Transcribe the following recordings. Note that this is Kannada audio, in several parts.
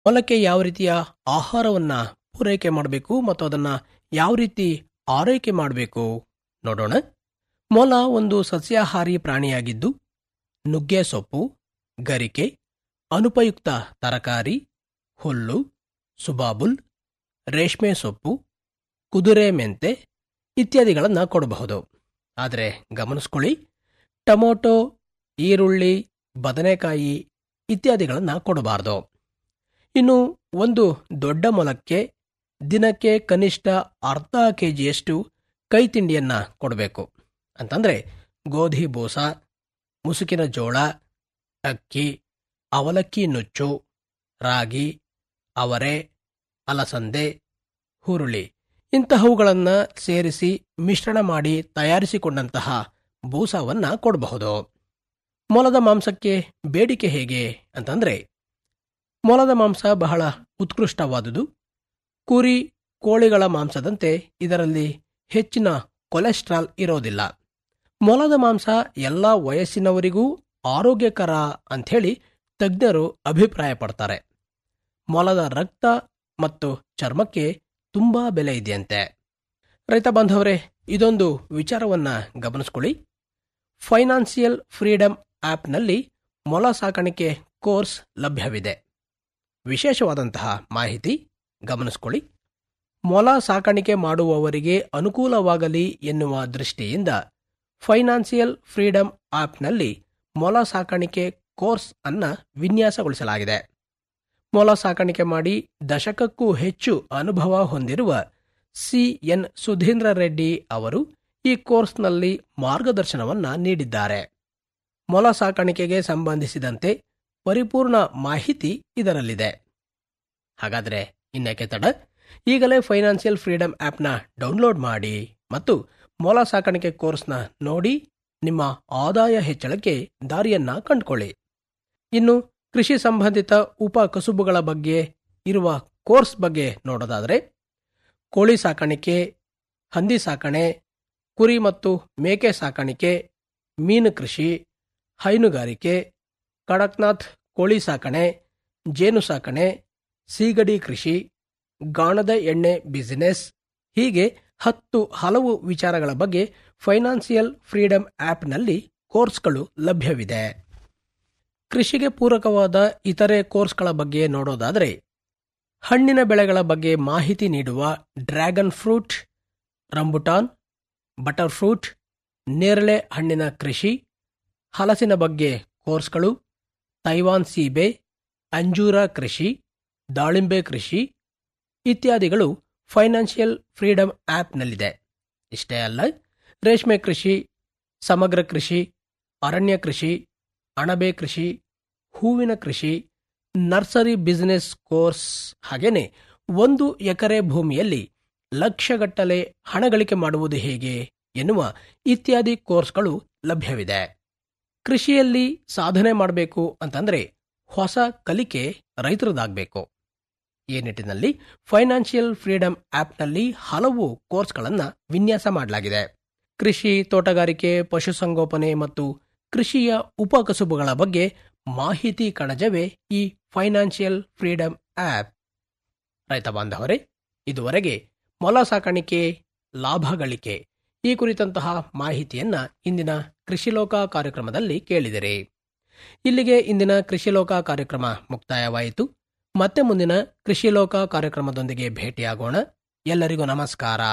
ಮೊಲಕ್ಕೆ ಯಾವ ರೀತಿಯ ಆಹಾರವನ್ನ ಪೂರೈಕೆ ಮಾಡಬೇಕು ಮತ್ತು ಅದನ್ನ ಯಾವ ರೀತಿ ಆರೈಕೆ ಮಾಡಬೇಕು ನೋಡೋಣ ಮೊಲ ಒಂದು ಸಸ್ಯಾಹಾರಿ ಪ್ರಾಣಿಯಾಗಿದ್ದು ನುಗ್ಗೆ ಸೊಪ್ಪು ಗರಿಕೆ ಅನುಪಯುಕ್ತ ತರಕಾರಿ ಹುಲ್ಲು ಸುಬಾಬುಲ್ ರೇಷ್ಮೆ ಸೊಪ್ಪು ಕುದುರೆ ಮೆಂತೆ ಇತ್ಯಾದಿಗಳನ್ನು ಕೊಡಬಹುದು ಆದರೆ ಗಮನಿಸ್ಕೊಳ್ಳಿ ಟೊಮೊಟೊ ಈರುಳ್ಳಿ ಬದನೆಕಾಯಿ ಇತ್ಯಾದಿಗಳನ್ನು ಕೊಡಬಾರದು ಇನ್ನು ಒಂದು ದೊಡ್ಡ ಮೊಲಕ್ಕೆ ದಿನಕ್ಕೆ ಕನಿಷ್ಠ ಅರ್ಧ ಕೆಜಿಯಷ್ಟು ಕೈ ತಿಂಡಿಯನ್ನ ಕೊಡಬೇಕು ಅಂತಂದ್ರೆ ಗೋಧಿ ಬೂಸ ಮುಸುಕಿನ ಜೋಳ ಅಕ್ಕಿ ಅವಲಕ್ಕಿ ನುಚ್ಚು ರಾಗಿ ಅವರೆ ಅಲಸಂದೆ ಹುರುಳಿ ಇಂತಹವುಗಳನ್ನು ಸೇರಿಸಿ ಮಿಶ್ರಣ ಮಾಡಿ ತಯಾರಿಸಿಕೊಂಡಂತಹ ಬೂಸವನ್ನ ಕೊಡಬಹುದು ಮೊಲದ ಮಾಂಸಕ್ಕೆ ಬೇಡಿಕೆ ಹೇಗೆ ಅಂತಂದ್ರೆ ಮೊಲದ ಮಾಂಸ ಬಹಳ ಉತ್ಕೃಷ್ಟವಾದುದು ಕುರಿ ಕೋಳಿಗಳ ಮಾಂಸದಂತೆ ಇದರಲ್ಲಿ ಹೆಚ್ಚಿನ ಕೊಲೆಸ್ಟ್ರಾಲ್ ಇರೋದಿಲ್ಲ ಮೊಲದ ಮಾಂಸ ಎಲ್ಲ ವಯಸ್ಸಿನವರಿಗೂ ಆರೋಗ್ಯಕರ ಅಂಥೇಳಿ ತಜ್ಞರು ಅಭಿಪ್ರಾಯ ಪಡ್ತಾರೆ ಮೊಲದ ರಕ್ತ ಮತ್ತು ಚರ್ಮಕ್ಕೆ ತುಂಬಾ ಬೆಲೆ ಇದೆಯಂತೆ ರೈತ ಬಾಂಧವರೇ ಇದೊಂದು ವಿಚಾರವನ್ನ ಗಮನಿಸ್ಕೊಳ್ಳಿ ಫೈನಾನ್ಸಿಯಲ್ ಫ್ರೀಡಮ್ ಆಪ್ನಲ್ಲಿ ಮೊಲ ಸಾಕಾಣಿಕೆ ಕೋರ್ಸ್ ಲಭ್ಯವಿದೆ ವಿಶೇಷವಾದಂತಹ ಮಾಹಿತಿ ಗಮನಿಸ್ಕೊಳ್ಳಿ ಮೊಲ ಸಾಕಾಣಿಕೆ ಮಾಡುವವರಿಗೆ ಅನುಕೂಲವಾಗಲಿ ಎನ್ನುವ ದೃಷ್ಟಿಯಿಂದ ಫೈನಾನ್ಸಿಯಲ್ ಫ್ರೀಡಮ್ ಆಪ್ನಲ್ಲಿ ಮೊಲ ಸಾಕಾಣಿಕೆ ಕೋರ್ಸ್ ಅನ್ನ ವಿನ್ಯಾಸಗೊಳಿಸಲಾಗಿದೆ ಮೊಲ ಸಾಕಾಣಿಕೆ ಮಾಡಿ ದಶಕಕ್ಕೂ ಹೆಚ್ಚು ಅನುಭವ ಹೊಂದಿರುವ ಸಿಎನ್ ಸುಧೀಂದ್ರ ರೆಡ್ಡಿ ಅವರು ಈ ಕೋರ್ಸ್ನಲ್ಲಿ ಮಾರ್ಗದರ್ಶನವನ್ನ ನೀಡಿದ್ದಾರೆ ಮೊಲ ಸಾಕಾಣಿಕೆಗೆ ಸಂಬಂಧಿಸಿದಂತೆ ಪರಿಪೂರ್ಣ ಮಾಹಿತಿ ಇದರಲ್ಲಿದೆ ಹಾಗಾದರೆ ಇನ್ನೇಕೆ ತಡ ಈಗಲೇ ಫೈನಾನ್ಷಿಯಲ್ ಫ್ರೀಡಮ್ ಆಪ್ನ ಡೌನ್ಲೋಡ್ ಮಾಡಿ ಮತ್ತು ಮೊಲ ಸಾಕಾಣಿಕೆ ಕೋರ್ಸ್ನ ನೋಡಿ ನಿಮ್ಮ ಆದಾಯ ಹೆಚ್ಚಳಕ್ಕೆ ದಾರಿಯನ್ನ ಕಂಡುಕೊಳ್ಳಿ ಇನ್ನು ಕೃಷಿ ಸಂಬಂಧಿತ ಉಪ ಕಸುಬುಗಳ ಬಗ್ಗೆ ಇರುವ ಕೋರ್ಸ್ ಬಗ್ಗೆ ನೋಡೋದಾದರೆ ಕೋಳಿ ಸಾಕಾಣಿಕೆ ಹಂದಿ ಸಾಕಣೆ ಕುರಿ ಮತ್ತು ಮೇಕೆ ಸಾಕಾಣಿಕೆ ಮೀನು ಕೃಷಿ ಹೈನುಗಾರಿಕೆ ಕಡಕ್ನಾಥ್ ಕೋಳಿ ಸಾಕಣೆ ಜೇನು ಸಾಕಣೆ ಸೀಗಡಿ ಕೃಷಿ ಗಾಣದ ಎಣ್ಣೆ ಬಿಸಿನೆಸ್ ಹೀಗೆ ಹತ್ತು ಹಲವು ವಿಚಾರಗಳ ಬಗ್ಗೆ ಫೈನಾನ್ಸಿಯಲ್ ಫ್ರೀಡಮ್ ಆಪ್ನಲ್ಲಿ ಕೋರ್ಸ್ಗಳು ಲಭ್ಯವಿದೆ ಕೃಷಿಗೆ ಪೂರಕವಾದ ಇತರೆ ಕೋರ್ಸ್ಗಳ ಬಗ್ಗೆ ನೋಡೋದಾದರೆ ಹಣ್ಣಿನ ಬೆಳೆಗಳ ಬಗ್ಗೆ ಮಾಹಿತಿ ನೀಡುವ dragon fruit rambutan butter fruit ನೇರಳೆ ಹಣ್ಣಿನ ಕೃಷಿ ಹಲಸಿನ ಬಗ್ಗೆ ಕೋರ್ಸ್ಗಳು ತೈವಾನ್ ಸೀಬೆ ಅಂಜೂರ ಕೃಷಿ ದಾಳಿಂಬೆ ಕೃಷಿ ಇತ್ಯಾದಿಗಳು ಫೈನಾನ್ಷಿಯಲ್ ಫ್ರೀಡಮ್ ಆಪ್ನಲ್ಲಿದೆ ಇಷ್ಟೇ ಅಲ್ಲ ರೇಷ್ಮೆ ಕೃಷಿ ಸಮಗ್ರ ಕೃಷಿ ಅರಣ್ಯ ಕೃಷಿ ಅಣಬೆ ಕೃಷಿ ಹೂವಿನ ಕೃಷಿ ನರ್ಸರಿ ಬಿಸಿನೆಸ್ ಕೋರ್ಸ್ ಹಾಗೇನೆ ಒಂದು ಎಕರೆ ಭೂಮಿಯಲ್ಲಿ ಲಕ್ಷಗಟ್ಟಲೆ ಹಣ ಗಳಿಕೆ ಮಾಡುವುದು ಹೇಗೆ ಎನ್ನುವ ಇತ್ಯಾದಿ ಕೋರ್ಸ್ಗಳು ಲಭ್ಯವಿದೆ ಕೃಷಿಯಲ್ಲಿ ಸಾಧನೆ ಮಾಡಬೇಕು ಅಂತಂದ್ರೆ ಹೊಸ ಕಲಿಕೆ ರೈತರದಾಗಬೇಕು ಈ ನಿಟ್ಟಿನಲ್ಲಿ ಫೈನಾನ್ಷಿಯಲ್ ಫ್ರೀಡಮ್ ಆಪ್ನಲ್ಲಿ ಹಲವು ಕೋರ್ಸ್ಗಳನ್ನು ವಿನ್ಯಾಸ ಮಾಡಲಾಗಿದೆ ಕೃಷಿ ತೋಟಗಾರಿಕೆ ಪಶುಸಂಗೋಪನೆ ಮತ್ತು ಕೃಷಿಯ ಉಪಕಸುಬುಗಳ ಬಗ್ಗೆ ಮಾಹಿತಿ ಕಣಜವೇ ಈ ಫೈನಾನ್ಷಿಯಲ್ ಫ್ರೀಡಮ್ ಆಪ್ ರೈತ ಬಾಂಧವರೇ ಇದುವರೆಗೆ ಮೊಲ ಸಾಕಾಣಿಕೆ ಲಾಭ ಗಳಿಕೆ ಈ ಕುರಿತಂತಹ ಮಾಹಿತಿಯನ್ನ ಇಂದಿನ ಕೃಷಿಲೋಕ ಕಾರ್ಯಕ್ರಮದಲ್ಲಿ ಕೇಳಿದಿರಿ ಇಲ್ಲಿಗೆ ಇಂದಿನ ಕೃಷಿಲೋಕ ಕಾರ್ಯಕ್ರಮ ಮುಕ್ತಾಯವಾಯಿತು ಮತ್ತೆ ಮುಂದಿನ ಕೃಷಿಲೋಕ ಕಾರ್ಯಕ್ರಮದೊಂದಿಗೆ ಭೇಟಿಯಾಗೋಣ ಎಲ್ಲರಿಗೂ ನಮಸ್ಕಾರ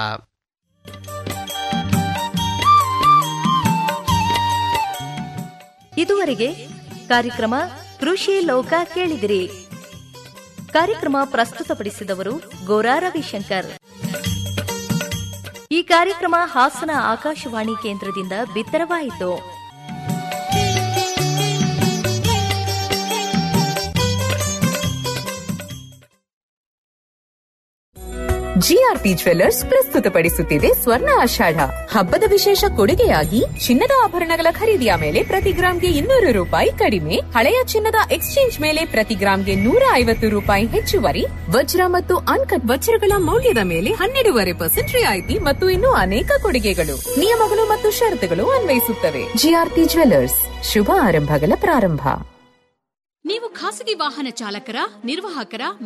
ಇದುವರೆಗೆ ಕಾರ್ಯಕ್ರಮ ಕೃಷಿ ಲೋಕ ಕೇಳಿದಿರಿ ಕಾರ್ಯಕ್ರಮ ಪ್ರಸ್ತುತಪಡಿಸಿದವರು ಗೋರಾ ರವಿಶಂಕರ್ ಈ ಕಾರ್ಯಕ್ರಮ ಹಾಸನ ಆಕಾಶವಾಣಿ ಕೇಂದ್ರದಿಂದ ಬಿತ್ತರವಾಯಿತು ಜಿಆರ್ಪಿ ಜ್ವೆಲ್ಲರ್ಸ್ ಪ್ರಸ್ತುತಪಡಿಸುತ್ತಿದೆ ಸ್ವರ್ಣ ಆಷಾಢ ಹಬ್ಬದ ವಿಶೇಷ ಕೊಡುಗೆಯಾಗಿ ಚಿನ್ನದ ಆಭರಣಗಳ ಖರೀದಿಯ ಮೇಲೆ ಪ್ರತಿ ಗ್ರಾಂಗೆ ಇನ್ನೂರು ರೂಪಾಯಿ ಕಡಿಮೆ ಹಳೆಯ ಚಿನ್ನದ ಎಕ್ಸ್ಚೇಂಜ್ ಮೇಲೆ ಪ್ರತಿ ಗ್ರಾಂಗೆ ನೂರ ಐವತ್ತು ರೂಪಾಯಿ ಹೆಚ್ಚುವರಿ ವಜ್ರ ಮತ್ತು ಅನ್ಕಟ್ ವಜ್ರಗಳ ಮೌಲ್ಯದ ಮೇಲೆ ಹನ್ನೆರಡೂವರೆ ಪರ್ಸೆಂಟ್ ರಿಯಾಯಿತಿ ಮತ್ತು ಇನ್ನೂ ಅನೇಕ ಕೊಡುಗೆಗಳು ನಿಯಮಗಳು ಮತ್ತು ಷರತ್ತುಗಳು ಅನ್ವಯಿಸುತ್ತವೆ ಜಿಆರ್ಪಿ ಜ್ವೆಲ್ಲರ್ಸ್ ಶುಭ ಆರಂಭಗಳ ಪ್ರಾರಂಭ ನೀವು ಖಾಸಗಿ ವಾಹನ ಚಾಲಕರ ನಿರ್ವಾಹಕರ